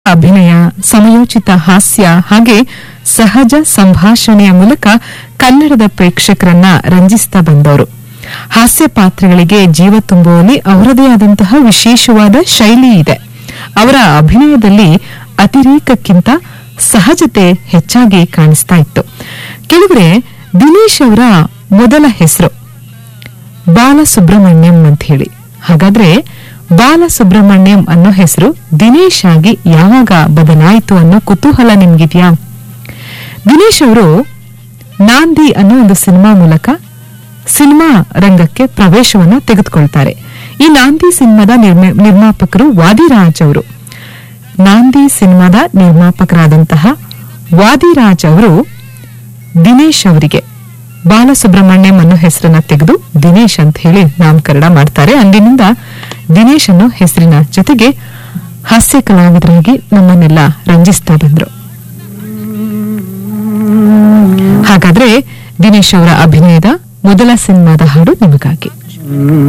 ಅಭಿನಯ ಸಮಯೋಚಿತ ಹಾಸ್ಯ ಹಾಗೆ ಸಹಜ ಸಂಭಾಷಣೆಯ ಮೂಲಕ ಕನ್ನಡದ ಪ್ರೇಕ್ಷಕರನ್ನ ರಂಜಿಸ್ತಾ ಬಂದವರು ಹಾಸ್ಯ ಪಾತ್ರಗಳಿಗೆ ಜೀವ ತುಂಬುವಲ್ಲಿ ಅವರದೇ ಆದಂತಹ ವಿಶೇಷವಾದ ಶೈಲಿ ಇದೆ ಅವರ ಅಭಿನಯದಲ್ಲಿ ಅತಿರೇಕಕ್ಕಿಂತ ಸಹಜತೆ ಹೆಚ್ಚಾಗಿ ಕಾಣಿಸ್ತಾ ಇತ್ತು ಕೆಲವರೆ ದಿನೇಶ್ ಅವರ ಮೊದಲ ಹೆಸರು ಬಾಲಸುಬ್ರಹ್ಮಣ್ಯಂ ಅಂತ ಹೇಳಿ ಹಾಗಾದ್ರೆ ಬಾಲಸುಬ್ರಹ್ಮಣ್ಯಂ ಅನ್ನೋ ಹೆಸರು ದಿನೇಶ್ ಆಗಿ ಯಾವಾಗ ಬದಲಾಯಿತು ಅನ್ನೋ ಕುತೂಹಲ ನಿಮ್ಗಿದ್ಯಾ ದಿನೇಶ್ ಅವರು ನಾಂದಿ ಅನ್ನೋ ಒಂದು ಸಿನಿಮಾ ಮೂಲಕ ಸಿನಿಮಾ ರಂಗಕ್ಕೆ ಪ್ರವೇಶವನ್ನ ತೆಗೆದುಕೊಳ್ತಾರೆ ಈ ನಾಂದಿ ಸಿನಿಮಾದ ನಿರ್ಮ- ನಿರ್ಮಾಪಕರು ವಾದಿರಾಜ್ ಅವರು ನಾಂದಿ ಸಿನಿಮಾದ ನಿರ್ಮಾಪಕರಾದಂತಹ ವಾದಿರಾಜ್ ಅವರು ದಿನೇಶ್ ಅವರಿಗೆ ಬಾಲಸುಬ್ರಹ್ಮಣ್ಯಂ ಅನ್ನೋ ಹೆಸರನ್ನ ತೆಗೆದು ದಿನೇಶ್ ಅಂತ ಹೇಳಿ ನಾಮಕರಣ ಮಾಡ್ತಾರೆ ಅಂದಿನಿಂದ ದಿನೇಶ್ ಅನ್ನೋ ಹೆಸರಿನ ಜೊತೆಗೆ ಹಾಸ್ಯ ಕಲಾವಿದರಾಗಿ ನಮ್ಮನ್ನೆಲ್ಲ ರಂಜಿಸ್ತಾ ಬಂದ್ರು ಹಾಗಾದ್ರೆ ದಿನೇಶ್ ಅವರ ಅಭಿನಯದ ಮೊದಲ ಸಿನಿಮಾದ ಹಾಡು ನಿಮಗಾಗಿ